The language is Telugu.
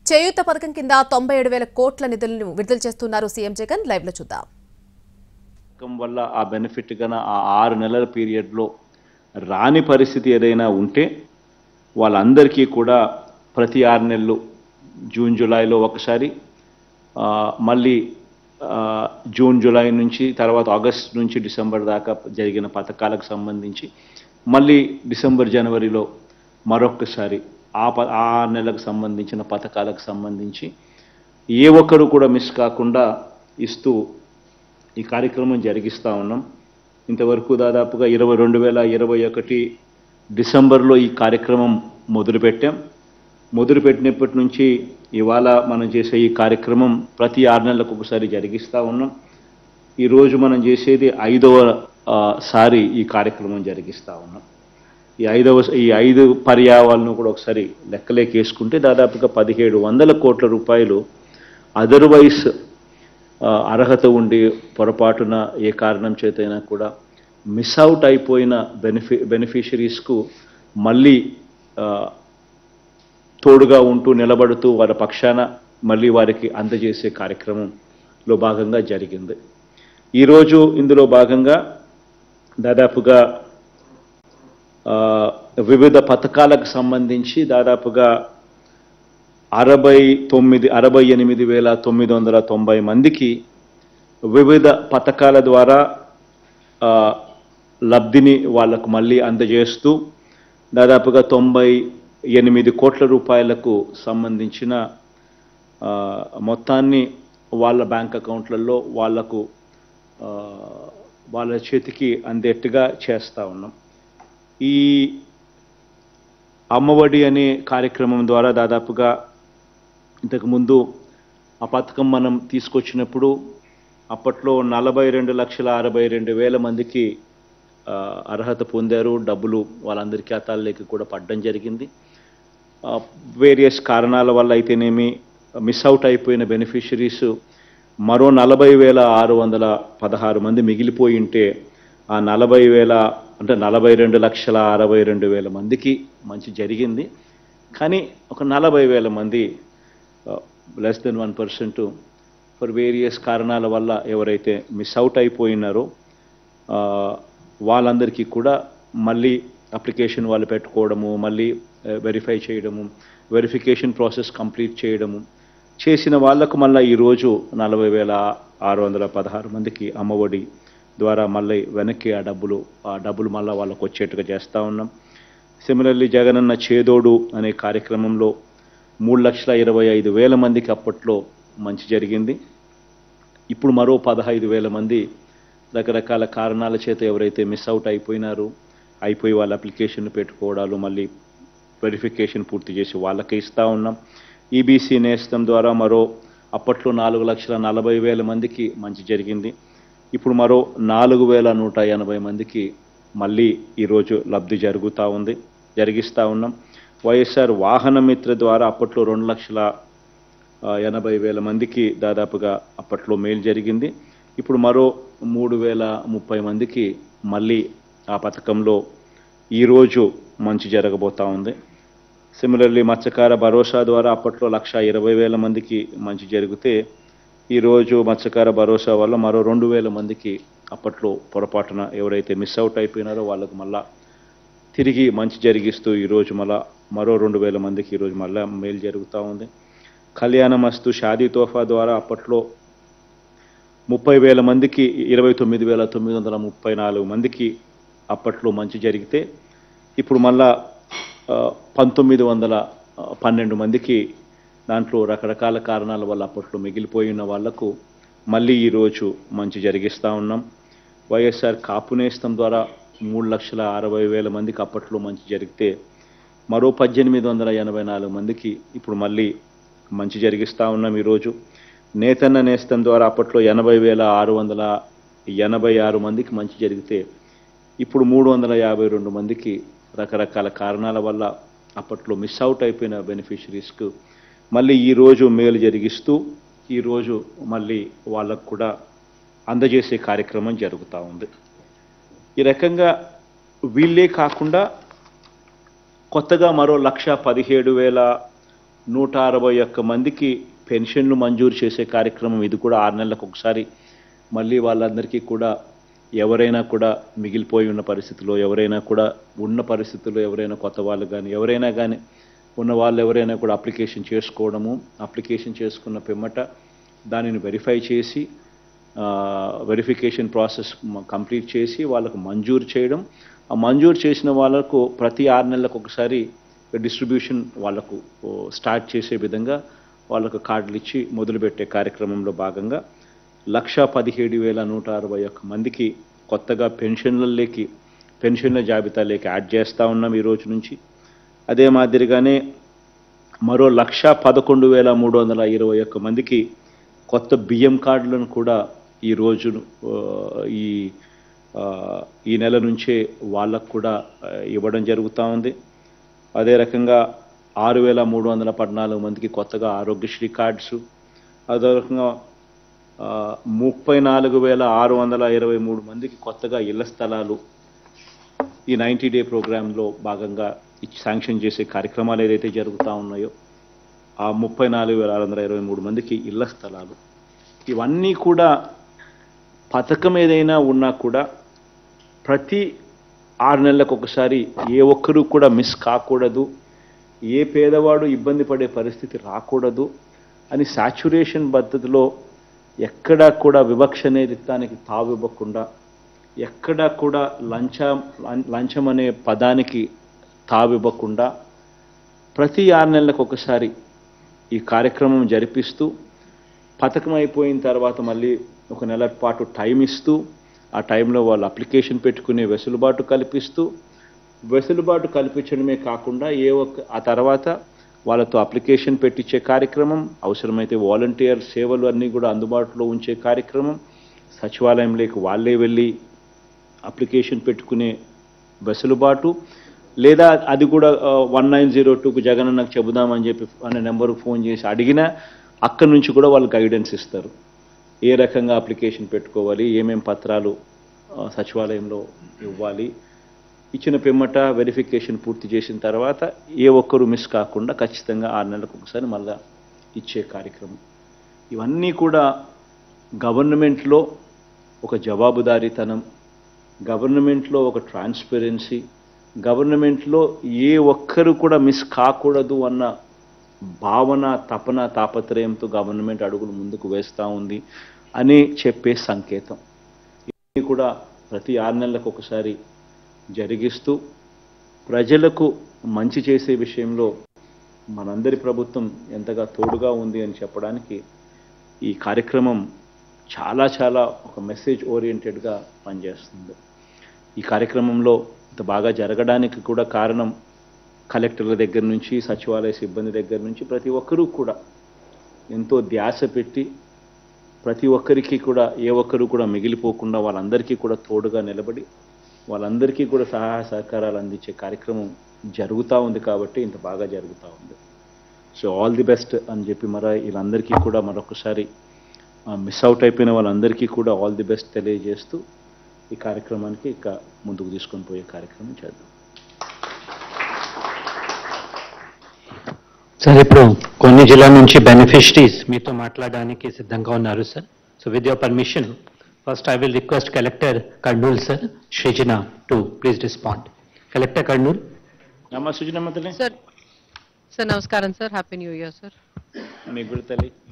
చేయూత పథకం కింద తొంభై ఏడు వేల కోట్ల నిధులను విడుదల చేస్తున్నారు సీఎం జగన్ లైవ్ లో చూద్దాం పథకం వల్ల ఆ బెనిఫిట్ గన ఆ ఆరు నెలల పీరియడ్లో రాని పరిస్థితి ఏదైనా ఉంటే వాళ్ళందరికీ కూడా ప్రతి ఆరు నెలలు జూన్ జూలైలో ఒకసారి ఆ, మళ్ళీ ఆ, జూన్ జూలై నుంచి తర్వాత ఆగస్ట్ నుంచి డిసెంబర్ దాకా జరిగిన పథకాలకు సంబంధించి మళ్ళీ డిసెంబర్ జనవరిలో మరొకసారి ఆ ప ఆ నెలకు సంబంధించిన పథకాలకు సంబంధించి ఏ ఒక్కరు కూడా మిస్ కాకుండా ఇస్తూ ఈ కార్యక్రమం జరిగిస్తూ ఉన్నాం ఇంతవరకు దాదాపుగా ఇరవై రెండు వేల ఇరవై ఒకటి డిసెంబర్లో ఈ కార్యక్రమం మొదలుపెట్టాం మొదలుపెట్టినప్పటి నుంచి ఇవాళ మనం చేసే ఈ కార్యక్రమం ప్రతి ఆరు నెలలకు ఒకసారి జరిగిస్తూ ఉన్నాం ఈరోజు మనం చేసేది ఐదవ ఆ, సారి ఈ కార్యక్రమం జరిగిస్తూ ఉన్నాం ఈ ఐదవ ఈ ఐదు పర్యావాలను కూడా ఒకసారి లెక్కలేకి వేసుకుంటే దాదాపుగా పదిహేడు వందల కోట్ల రూపాయలు అదర్వైజ్ ఆ, అర్హత ఉండి పొరపాటున ఏ కారణం చేతైనా కూడా మిస్ అవుట్ అయిపోయిన బెనిఫి బెనిఫిషరీస్కు మళ్ళీ ఆ, తోడుగా ఉంటూ నిలబడుతూ వారి పక్షాన మళ్ళీ వారికి అందజేసే కార్యక్రమంలో భాగంగా జరిగింది ఈరోజు ఇందులో భాగంగా దాదాపుగా ఆ, వివిధ పథకాలకు సంబంధించి దాదాపుగా అరవై తొమ్మిది అరవై ఎనిమిది వేల తొమ్మిది వందల తొంభై మందికి వివిధ పథకాల ద్వారా ఆ, లబ్ధిని వాళ్లకు మళ్ళీ అందజేస్తూ దాదాపుగా తొంభై ఎనిమిది కోట్ల రూపాయలకు సంబంధించిన ఆ, మొత్తాన్ని వాళ్ళ బ్యాంక్ అకౌంట్లలో వాళ్లకు ఆ, వాళ్ళ చేతికి అందేట్టుగా చేస్తూ ఉన్నాం ఈ అమ్మఒడి అనే కార్యక్రమం ద్వారా దాదాపుగా ఇంతకుముందు ఆ పథకం మనం తీసుకొచ్చినప్పుడు అప్పట్లో నలభై రెండు లక్షల అరవై రెండు వేల మందికి ఆ, అర్హత పొందారు డబ్బులు వాళ్ళందరి ఖాతాల్లోకి కూడా పడడం జరిగింది వేరియస్ కారణాల వల్ల అయితేనేమి మిస్ అవుట్ అయిపోయిన బెనిఫిషరీస్ మరో నలభై వేల ఆరు వందల పదహారు మంది మిగిలిపోయి ఉంటే ఆ నలభై వేల అంటే నలభై రెండు లక్షల అరవై రెండు వేల మందికి మంచి జరిగింది కానీ ఒక నలభై వేల మంది less than one percent for various కారణాల వల్ల ఎవరైతే మిస్ అవుట్ అయిపోయినారో ఆ, వాళ్ళందరికీ కూడా మళ్ళీ అప్లికేషన్ వాళ్ళు పెట్టుకోవడము మళ్ళీ వెరిఫై చేయడము వెరిఫికేషన్ ప్రాసెస్ కంప్లీట్ చేయడము చేసిన వాళ్లకు మళ్ళీ ఈరోజు నలభై వేల ఆరు వందల పదహారు మందికి అమ్మఒడి ద్వారా మళ్ళీ వెనక్కి ఆ డబ్బులు ఆ డబ్బులు మళ్ళీ వాళ్ళకు వచ్చేట్టుగా చేస్తూ ఉన్నాం సిమిలర్లీ జగనన్న చేదోడు అనే కార్యక్రమంలో మూడు లక్షల ఇరవై ఐదు వేల మందికి అప్పట్లో మంచి జరిగింది ఇప్పుడు మరో పదహైదు వేల మంది రకరకాల కారణాల చేత ఎవరైతే మిస్ అవుట్ అయిపోయినారో అయిపోయి వాళ్ళ అప్లికేషన్ పెట్టుకోవడాలు మళ్ళీ వెరిఫికేషన్ పూర్తి చేసి వాళ్ళకే ఇస్తూ ఉన్నాం ఈబీసీ నేస్తం ద్వారా మరో అప్పట్లో నాలుగు లక్షల నలభై వేల మందికి మంచి జరిగింది ఇప్పుడు మరో నాలుగు వేల నూట ఎనభై మందికి మళ్ళీ ఈరోజు లబ్ధి జరుగుతూ ఉంది జరిగిస్తూ ఉన్నాం వైఎస్ఆర్ వాహన మిత్ర ద్వారా అప్పట్లో రెండు లక్షల ఆ, ఎనభై వేల మందికి దాదాపుగా అప్పట్లో మేలు జరిగింది ఇప్పుడు మరో మూడు వేల ముప్పై మందికి మళ్ళీ ఆ పథకంలో ఈరోజు మంచి జరగబోతా ఉంది సిమిలర్లీ మత్స్యకార భరోసా ద్వారా అప్పట్లో లక్ష ఇరవై వేల మందికి మంచి జరిగితే ఈరోజు మత్స్యకార భరోసా వల్ల మరో రెండు వేల మందికి అప్పట్లో పొరపాటున ఎవరైతే మిస్ అవుట్ అయిపోయినారో వాళ్ళకు మళ్ళా తిరిగి మంచి జరిగిస్తూ ఈరోజు మళ్ళా మరో రెండు వేల మందికి ఈరోజు మళ్ళా మేలు జరుగుతూ ఉంది కళ్యాణ మస్తు షాదీ తోఫా ద్వారా అప్పట్లో ముప్పై వేల మందికి ఇరవై తొమ్మిది వేల తొమ్మిది వందల ముప్పై నాలుగు మందికి అప్పట్లో మంచి జరిగితే ఇప్పుడు మళ్ళా ఆ, పంతొమ్మిది వందల ఆ, పన్నెండు మందికి దాంట్లో రకరకాల కారణాల వల్ల అప్పట్లో మిగిలిపోయిన వాళ్లకు మళ్ళీ ఈరోజు మంచి జరిగిస్తూ ఉన్నాం వైఎస్ఆర్ కాపు నేస్తం ద్వారా మూడు లక్షల అరవై వేల మందికి అప్పట్లో మంచి జరిగితే మరో పద్దెనిమిది వందల ఎనభై నాలుగు మందికి ఇప్పుడు మళ్ళీ మంచి జరిగిస్తూ ఉన్నాం ఈరోజు నేతన్న నేస్తం ద్వారా అప్పట్లో ఎనభై వేల ఆరు వందల ఎనభై ఆరు మందికి మంచి జరిగితే ఇప్పుడు మూడు వందల యాభై రెండు మందికి రకరకాల కారణాల వల్ల అప్పట్లో మిస్ అవుట్ అయిపోయిన బెనిఫిషరీస్కు మళ్ళీ ఈరోజు మేలు జరిగిస్తూ ఈరోజు మళ్ళీ వాళ్ళకు కూడా అందజేసే కార్యక్రమం జరుగుతూ ఉంది ఈ రకంగా వీళ్ళే కాకుండా కొత్తగా మరో లక్ష పదిహేడు వేల నూట అరవై ఒక్క మందికి పెన్షన్లు మంజూరు చేసే కార్యక్రమం ఇది కూడా ఆరు నెలలకు ఒకసారి మళ్ళీ వాళ్ళందరికీ కూడా ఎవరైనా కూడా మిగిలిపోయి ఉన్న పరిస్థితిలో ఎవరైనా కూడా ఉన్న పరిస్థితుల్లో ఎవరైనా కొత్త వాళ్ళు కానీ ఎవరైనా కానీ ఉన్న వాళ్ళు ఎవరైనా కూడా అప్లికేషన్ చేసుకోవడము అప్లికేషన్ చేసుకున్న పిమ్మట దానిని వెరిఫై చేసి వెరిఫికేషన్ ప్రాసెస్ కంప్లీట్ చేసి వాళ్ళకు మంజూరు చేయడం ఆ మంజూరు చేసిన వాళ్ళకు ప్రతి ఆరు నెలలకు ఒకసారి డిస్ట్రిబ్యూషన్ వాళ్ళకు ఓ, స్టార్ట్ చేసే విధంగా వాళ్ళకు కార్డులు ఇచ్చి మొదలుపెట్టే కార్యక్రమంలో భాగంగా లక్ష పదిహేడు వేల నూట అరవై ఒక్క మందికి కొత్తగా పెన్షన్లలోకి పెన్షన్ల జాబితాలోకి యాడ్ చేస్తూ ఉన్నాం ఈ రోజు నుంచి అదే మాదిరిగానే మరో లక్ష పదకొండు వేల మూడు వందల ఇరవై ఒక్క మందికి కొత్త బియ్యం కార్డులను కూడా ఈ రోజు ఆ, ఈ ఆ, ఈ నెల నుంచే వాళ్ళకు కూడా ఆ, ఇవ్వడం జరుగుతూ ఉంది అదే రకంగా ఆరు వేల మూడు వందల పద్నాలుగు మందికి కొత్తగా ఆరోగ్యశ్రీ కార్డ్స్ అదే రకంగా ఆ, ముప్పై నాలుగు వేల ఆరు వందల ఇరవై మూడు మందికి కొత్తగా ఇళ్ల స్థలాలు ఈ నైంటీ డే ప్రోగ్రాంలో భాగంగా ఇచ్చి శాంక్షన్ చేసే కార్యక్రమాలు ఏదైతే జరుగుతూ ఉన్నాయో ఆ ముప్పై నాలుగు వేల ఆరు వందల ఇరవై మూడు మందికి ఇళ్ల స్థలాలు ఇవన్నీ కూడా పథకం ఏదైనా ఉన్నా కూడా ప్రతి ఆరు నెలలకు ఒకసారి ఏ ఒక్కరూ కూడా మిస్ కాకూడదు ఏ పేదవాడు ఇబ్బంది పడే పరిస్థితి రాకూడదు అని సాచురేషన్ పద్ధతిలో ఎక్కడా కూడా వివక్ష అనేది దానికి తావివ్వకుండా ఎక్కడా కూడా లంచం లంచం అనే పదానికి తావివ్వకుండా ప్రతి ఆరు నెలలకు ఒకసారి ఈ కార్యక్రమం జరిపిస్తూ పథకం అయిపోయిన తర్వాత మళ్ళీ ఒక నెల పాటు టైం ఇస్తూ ఆ టైంలో వాళ్ళు అప్లికేషన్ పెట్టుకునే వెసులుబాటు కల్పిస్తూ వెసులుబాటు కల్పించడమే కాకుండా ఏ ఒక్క ఆ తర్వాత వాళ్ళతో అప్లికేషన్ పెట్టించే కార్యక్రమం అవసరమైతే వాలంటీర్ సేవలు అన్నీ కూడా అందుబాటులో ఉంచే కార్యక్రమం సచివాలయంలోకి వాళ్ళే వెళ్ళి అప్లికేషన్ పెట్టుకునే వెసులుబాటు లేదా అది కూడా వన్ నైన్ జీరో టూకు జగన్ నాకు చెబుదామని చెప్పి అనే నెంబర్కి ఫోన్ చేసి అడిగినా అక్కడి నుంచి కూడా వాళ్ళు గైడెన్స్ ఇస్తారు ఏ రకంగా అప్లికేషన్ పెట్టుకోవాలి ఏమేం పత్రాలు ఆ, సచివాలయంలో ఇవ్వాలి ఇచ్చిన పిమ్మట వెరిఫికేషన్ పూర్తి చేసిన తర్వాత ఏ ఒక్కరు మిస్ కాకుండా ఖచ్చితంగా ఆరు నెలలకు ఒకసారి మళ్ళా ఇచ్చే కార్యక్రమం ఇవన్నీ కూడా గవర్నమెంట్లో ఒక జవాబుదారీతనం గవర్నమెంట్లో ఒక ట్రాన్స్పరెన్సీ గవర్నమెంట్లో ఏ ఒక్కరు కూడా మిస్ కాకూడదు అన్న భావన తపన తాపత్రయంతో గవర్నమెంట్ అడుగులు ముందుకు వేస్తూ ఉంది అని చెప్పే సంకేతం ఇది కూడా ప్రతి ఆరు నెలలకు ఒకసారి జరిగిస్తూ ప్రజలకు మంచి చేసే విషయంలో మనందరి ప్రభుత్వం ఎంతగా తోడుగా ఉంది అని చెప్పడానికి ఈ కార్యక్రమం చాలా చాలా ఒక మెసేజ్ ఓరియంటెడ్గా పనిచేస్తుంది ఈ కార్యక్రమంలో ఇంత బాగా జరగడానికి కూడా కారణం కలెక్టర్ల దగ్గర నుంచి సచివాలయ సిబ్బంది దగ్గర నుంచి ప్రతి ఒక్కరూ కూడా ఎంతో ధ్యాస పెట్టి ప్రతి ఒక్కరికి కూడా ఏ ఒక్కరు కూడా మిగిలిపోకుండా వాళ్ళందరికీ కూడా తోడుగా నిలబడి వాళ్ళందరికీ కూడా సహాయ సహకారాలు అందించే కార్యక్రమం జరుగుతూ ఉంది కాబట్టి ఇంత బాగా జరుగుతూ ఉంది సో ఆల్ ది బెస్ట్ అని చెప్పి మరి వీళ్ళందరికీ కూడా మరొకసారి మిస్ అవుట్ అయిపోయిన వాళ్ళందరికీ కూడా ఆల్ ది బెస్ట్ తెలియజేస్తూ ఈ కార్యక్రమానికి ఇక ముందుకు తీసుకొని పోయే కార్యక్రమం చేద్దాం సార్ ఇప్పుడు కొన్ని జిల్లాల నుంచి బెనిఫిషరీస్ మీతో మాట్లాడడానికి సిద్ధంగా ఉన్నారు sir so with your permission first I will request collector Kurnool sir Srujana to please respond collector Kurnool అమ్మ సుజనమ్మ తల్లి సార్ సార్ నమస్కారం sir happy new year sir మీకు కూడా తల్లి